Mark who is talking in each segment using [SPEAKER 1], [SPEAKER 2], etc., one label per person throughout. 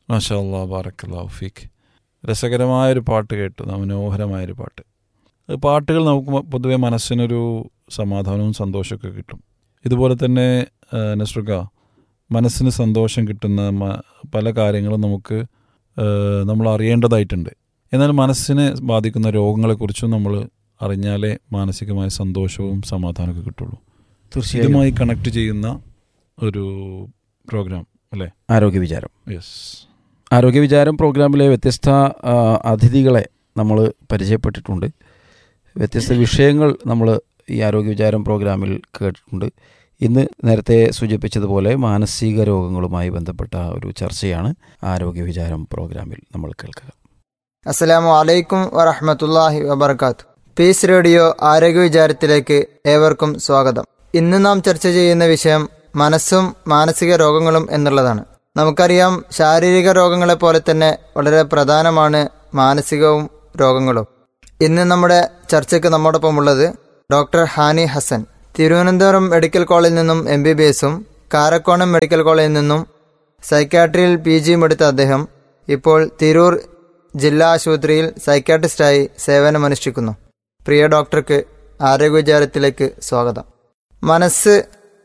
[SPEAKER 1] മാഷാ അല്ലാ ബാറക്കല്ലാഹു ഫീക്ക് രസകരമായൊരു പാട്ട് കേട്ടു മനോഹരമായൊരു പാട്ട് അത് പാട്ടുകൾ നമുക്ക് മ- പൊതുവെ മനസ്സിനൊരു സമാധാനവും സന്തോഷമൊക്കെ കിട്ടും ഇതുപോലെ തന്നെ ആ, നസ്രുക മനസ്സിന് സന്തോഷം കിട്ടുന്ന മ- പല കാര്യങ്ങളും നമുക്ക് ആ, നമ്മൾ അറിയേണ്ടതായിട്ടുണ്ട് എന്നാൽ മനസ്സിനെ ബാധിക്കുന്ന രോഗങ്ങളെക്കുറിച്ചും നമ്മൾ അറിഞ്ഞാലേ മാനസികമായ സന്തോഷവും സമാധാനമൊക്കെ കിട്ടുള്ളൂ
[SPEAKER 2] തീർച്ചയായും
[SPEAKER 1] ഇതുമായി കണക്ട് ചെയ്യുന്ന ഒരു പ്രോഗ്രാം അല്ലേ
[SPEAKER 2] ആരോഗ്യ വിചാരം
[SPEAKER 1] യെസ്
[SPEAKER 2] ആരോഗ്യ വിചാരം പ്രോഗ്രാമിലെ വ്യത്യസ്ത ആ, അതിഥികളെ നമ്മൾ പരിചയപ്പെട്ടിട്ടുണ്ട് വ്യത്യസ്ത വിഷയങ്ങൾ നമ്മൾ ഈ ആരോഗ്യ വിചാരം പ്രോഗ്രാമിൽ കേട്ടിട്ടുണ്ട് ഇന്ന് നേരത്തെ സൂചിപ്പിച്ചതുപോലെ മാനസിക രോഗങ്ങളുമായി ബന്ധപ്പെട്ട ഒരു ചർച്ചയാണ് ആരോഗ്യ വിചാരം പ്രോഗ്രാമിൽ നമ്മൾ കേൾക്കുക
[SPEAKER 3] അസ്സലാമു അലൈക്കും വറഹമത്തല്ലാഹി വബർക്കാത്തു പീസ് റേഡിയോ ആരോഗ്യ വിചാരത്തിലേക്ക് ഏവർക്കും സ്വാഗതം ഇന്ന് നാം ചർച്ച ചെയ്യുന്ന വിഷയം മനസ്സും മാനസിക രോഗങ്ങളും എന്നുള്ളതാണ് നമുക്കറിയാം ശാരീരിക രോഗങ്ങളെ പോലെ തന്നെ വളരെ പ്രധാനമാണ് മാനസികവും രോഗങ്ങളും ഇന്ന് നമ്മുടെ ചർച്ചയ്ക്ക് നമ്മോടൊപ്പം ഉള്ളത് ഡോക്ടർ ഹാനി ഹസൻ തിരുവനന്തപുരം മെഡിക്കൽ കോളേജിൽ നിന്നും എം ബി ബി എസും കാരക്കോണം മെഡിക്കൽ കോളേജിൽ നിന്നും സൈക്കാട്രിയിൽ പി ജിയും എടുത്ത അദ്ദേഹം ഇപ്പോൾ തിരൂർ ജില്ലാ ആശുപത്രിയിൽ സൈക്കാട്രിസ്റ്റായി സേവനമനുഷ്ഠിക്കുന്നു പ്രിയ ഡോക്ടർക്ക് ആരോഗ്യ വിചാരത്തിലേക്ക് സ്വാഗതം മനസ്സ്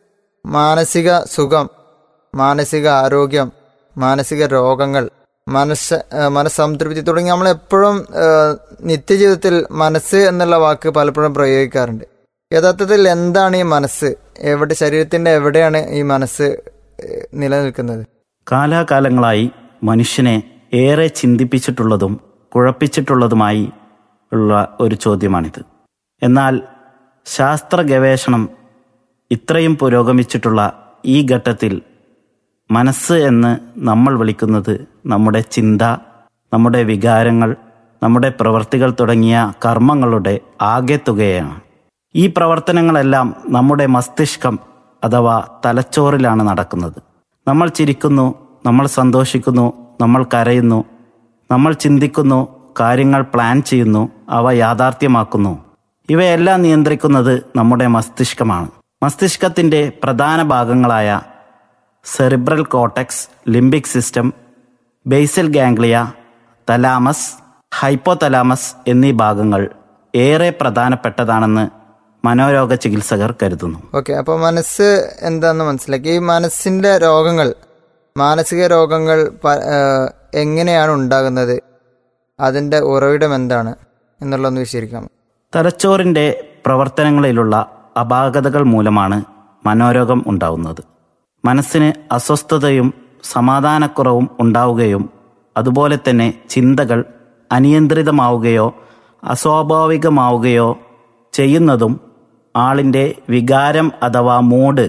[SPEAKER 3] മാനസിക സുഖം മാനസിക ആരോഗ്യം മാനസിക രോഗങ്ങൾ മനസ്സ് ആ, മനസ്സംതൃപ്തി തുടങ്ങി നമ്മൾ എപ്പോഴും ആ, നിത്യജീവിതത്തിൽ മനസ്സ് എന്നുള്ള വാക്ക് പലപ്പോഴും പ്രയോഗിക്കാറുണ്ട് യഥാർത്ഥത്തിൽ എന്താണ് ഈ മനസ്സ് എവിടെ ശരീരത്തിന്റെ എവിടെയാണ് ഈ മനസ്സ് ഏ, നിലനിൽക്കുന്നത്
[SPEAKER 4] കാലാകാലങ്ങളായി മനുഷ്യനെ ഏറെ ചിന്തിപ്പിച്ചിട്ടുള്ളതും കുഴപ്പിച്ചിട്ടുള്ളതുമായി ഉള്ള ഒരു ചോദ്യമാണിത് എന്നാൽ ശാസ്ത്ര ഗവേഷണം ഇത്രയും പുരോഗമിച്ചിട്ടുള്ള ഈ ഘട്ടത്തിൽ മനസ്സ് എന്ന് നമ്മൾ വിളിക്കുന്നത് നമ്മുടെ ചിന്ത നമ്മുടെ വികാരങ്ങൾ നമ്മുടെ പ്രവൃത്തികൾ തുടങ്ങിയ കർമ്മങ്ങളുടെ ആകെത്തുകയാണ് ഈ പ്രവർത്തനങ്ങളെല്ലാം നമ്മുടെ മസ്തിഷ്കം അഥവാ തലച്ചോറിലാണ് നടക്കുന്നത് നമ്മൾ ചിരിക്കുന്നു നമ്മൾ സന്തോഷിക്കുന്നു നമ്മൾ കരയുന്നു നമ്മൾ ചിന്തിക്കുന്നു കാര്യങ്ങൾ പ്ലാൻ ചെയ്യുന്നു അവ യാഥാർത്ഥ്യമാക്കുന്നു ഇവയെല്ലാം നിയന്ത്രിക്കുന്നത് നമ്മുടെ മസ്തിഷ്കമാണ് മസ്തിഷ്കത്തിന്റെ പ്രധാന ഭാഗങ്ങളായ cerebral cortex limbic system basal ganglia thalamus hypothalamus എന്നീ ഭാഗങ്ങൾ ഏറെ പ്രധാനപ്പെട്ടതാണെന്ന് മനോരോഗ ചികിത്സകർ കരുതുന്നു
[SPEAKER 3] ഓക്കെ അപ്പോൾ മനസ്സ് എന്താന്ന് മനസ്സിലാക്കി ഈ മനസ്സിന്റെ രോഗങ്ങൾ മാനസിക രോഗങ്ങൾ പ- ആ, എങ്ങനെയാണ് ഉണ്ടാകുന്നത് അതിന്റെ ഉറവിടം എന്താണ് എന്നുള്ളതൊന്ന് വിശദീകരിക്കാം
[SPEAKER 4] തലച്ചോറിന്റെ പ്രവർത്തനങ്ങളിലുള്ള അപാകതകൾ മൂലമാണ് മനോരോഗം ഉണ്ടാവുന്നത് മനസ്സിന് അസ്വസ്ഥതയും സമാധാനക്കുറവും ഉണ്ടാവുകയും അതുപോലെ തന്നെ ചിന്തകൾ അനിയന്ത്രിതമാവുകയോ അസ്വാഭാവികമാവുകയോ ചെയ്യുന്നതും ആളിൻ്റെ വികാരം അഥവാ മൂഡ്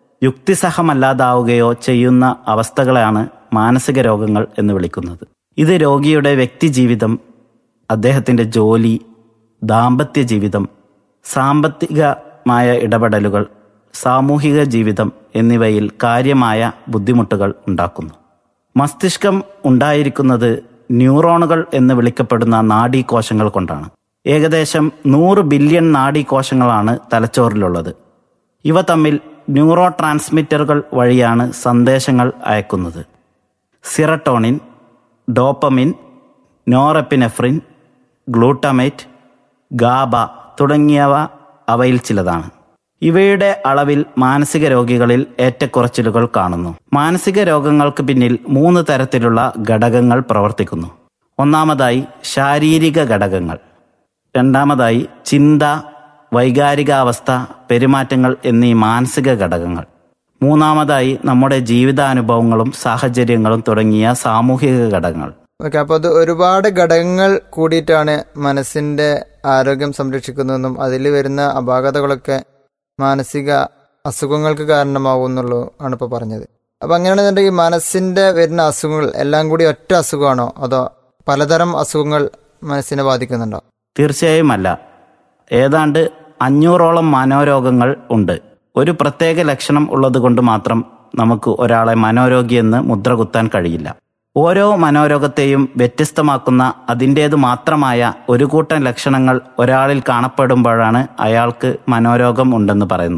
[SPEAKER 4] യുക്തിസഹമല്ലാതാവുകയോ ചെയ്യുന്ന അവസ്ഥകളാണ് മാനസിക രോഗങ്ങൾ എന്ന് വിളിക്കുന്നത് ഇത് രോഗിയുടെ വ്യക്തിജീവിതം അദ്ദേഹത്തിൻ്റെ ജോലി ദാമ്പത്യ ജീവിതം സാമ്പത്തികമായ ഇടപെടലുകൾ സാമൂഹിക ജീവിതം എന്നിവയിൽ കാര്യമായ ബുദ്ധിമുട്ടുകൾ ഉണ്ടാക്കുന്നു മസ്തിഷ്കം ഉണ്ടായിരിക്കുന്നത് ന്യൂറോണുകൾ എന്ന് വിളിക്കപ്പെടുന്ന നാഡീകോശങ്ങൾ കൊണ്ടാണ് ഏകദേശം നൂറ് ബില്യൺ നാഡീകോശങ്ങളാണ് തലച്ചോറിലുള്ളത് ഇവ തമ്മിൽ ന്യൂറോ ട്രാൻസ്മിറ്ററുകൾ വഴിയാണ് സന്ദേശങ്ങൾ അയക്കുന്നത് serotonin dopamine norepinephrine glutamate GABA തുടങ്ങിയവ അവയിൽ ചിലതാണ് ഇവയുടെ അളവിൽ മാനസിക രോഗികളിൽ ഏറ്റക്കുറച്ചിലുകൾ കാണുന്നു മാനസിക രോഗങ്ങൾക്ക് പിന്നിൽ മൂന്ന് തരത്തിലുള്ള ഘടകങ്ങൾ പ്രവർത്തിക്കുന്നു ഒന്നാമതായി ശാരീരിക ഘടകങ്ങൾ രണ്ടാമതായി ചിന്ത വൈകാരികാവസ്ഥ പെരുമാറ്റങ്ങൾ എന്നീ മാനസിക ഘടകങ്ങൾ മൂന്നാമതായി നമ്മുടെ ജീവിതാനുഭവങ്ങളും സാഹചര്യങ്ങളും തുടങ്ങിയ സാമൂഹിക ഘടകങ്ങൾ
[SPEAKER 3] ഓക്കെ അപ്പോൾ അത് ഒരുപാട് ഘടകങ്ങൾ കൂടിയിട്ടാണ് മനസ്സിന്റെ ആരോഗ്യം സംരക്ഷിക്കുന്നതെന്നും അതിൽ വരുന്ന അപാകതകളൊക്കെ മാനസിക അസുഖങ്ങൾക്ക് കാരണമാവുന്നുള്ളൂ ആണ് ഇപ്പോൾ പറഞ്ഞത് അപ്പം അങ്ങനെയാണെന്നുണ്ടെങ്കിൽ മനസ്സിന്റെ വരുന്ന അസുഖങ്ങൾ എല്ലാം കൂടി ഒറ്റ അസുഖമാണോ അതോ പലതരം അസുഖങ്ങൾ മനസ്സിനെ ബാധിക്കുന്നുണ്ടോ
[SPEAKER 4] തീർച്ചയായും അല്ല ഏതാണ്ട് അഞ്ഞൂറോളം മനോരോഗങ്ങൾ ഉണ്ട് ഒരു പ്രത്യേക ലക്ഷണം ഉള്ളതുകൊണ്ട് മാത്രം നമുക്ക് ഒരാളെ മനോരോഗിയെന്ന് മുദ്ര കുത്താൻ കഴിയില്ല ഓരോ മനോരോഗത്തെയും വ്യത്യസ്തമാക്കുന്ന അതിൻ്റേതു മാത്രമായ ഒരു കൂട്ടം ലക്ഷണങ്ങൾ ഒരാളിൽ കാണപ്പെടുമ്പോഴാണ് അയാൾക്ക് മനോരോഗം ഉണ്ടെന്ന് പറയുന്നത്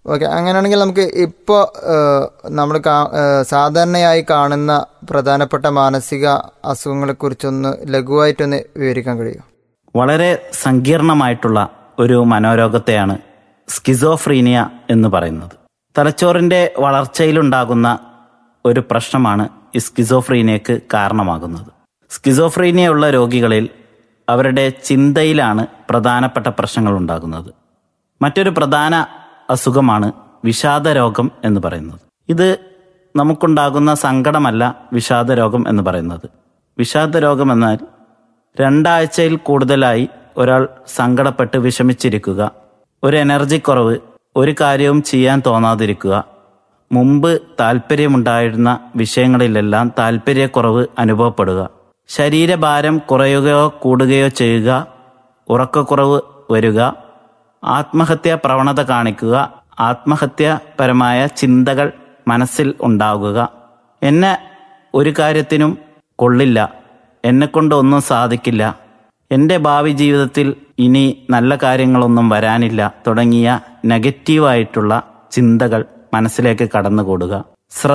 [SPEAKER 3] ഓക്കെ അങ്ങനെയാണെങ്കിൽ നമുക്ക് ഇപ്പോൾ നമ്മൾ സാധാരണയായി കാണുന്ന പ്രധാനപ്പെട്ട മാനസിക അസുഖങ്ങളെക്കുറിച്ചൊന്ന് ലഘുവായിട്ടൊന്ന് വിവരിക്കാൻ കഴിയും
[SPEAKER 4] വളരെ സങ്കീർണമായിട്ടുള്ള ഒരു മനോരോഗത്തെയാണ് സ്കിസോഫ്രീനിയ എന്ന് പറയുന്നത് തലച്ചോറിന്റെ വളർച്ചയിലുണ്ടാകുന്ന ഒരു പ്രശ്നമാണ് ഈ സ്കിസോഫ്രീനിയക്ക് കാരണമാകുന്നത് സ്കിസോഫ്രീനിയ ഉള്ള രോഗികളിൽ അവരുടെ ചിന്തയിലാണ് പ്രധാനപ്പെട്ട പ്രശ്നങ്ങൾ ഉണ്ടാകുന്നത് മറ്റൊരു പ്രധാന അസുഖമാണ് വിഷാദ രോഗം എന്ന് പറയുന്നത് ഇത് നമുക്കുണ്ടാകുന്ന സങ്കടമല്ല വിഷാദ രോഗം എന്ന് പറയുന്നത് വിഷാദ രോഗം എന്നാൽ രണ്ടാഴ്ചയിൽ കൂടുതലായി ഒരാൾ സങ്കടപ്പെട്ട് വിഷമിച്ചിരിക്കുക ഒരു എനർജി കുറവ് ഒരു കാര്യവും ചെയ്യാൻ തോന്നാതിരിക്കുക മുമ്പ് താല്പര്യമുണ്ടായിരുന്ന വിഷയങ്ങളിലെല്ലാം താല്പര്യക്കുറവ് അനുഭവപ്പെടുക ശരീരഭാരം കുറയുകയോ കൂടുകയോ ചെയ്യുക ഉറക്കക്കുറവ് വരിക ആത്മഹത്യാ പ്രവണത കാണിക്കുക ആത്മഹത്യാപരമായ ചിന്തകൾ മനസ്സിൽ ഉണ്ടാകുക എന്നെ ഒരു കാര്യത്തിനും കൊള്ളില്ല എന്നെക്കൊണ്ട് ഒന്നും സാധിക്കില്ല എൻ്റെ ഭാവി ജീവിതത്തിൽ ഇനി നല്ല കാര്യങ്ങളൊന്നും വരാനില്ല തുടങ്ങിയ നെഗറ്റീവായിട്ടുള്ള ചിന്തകൾ മനസ്സിലേക്ക് കടന്നുകൂടുക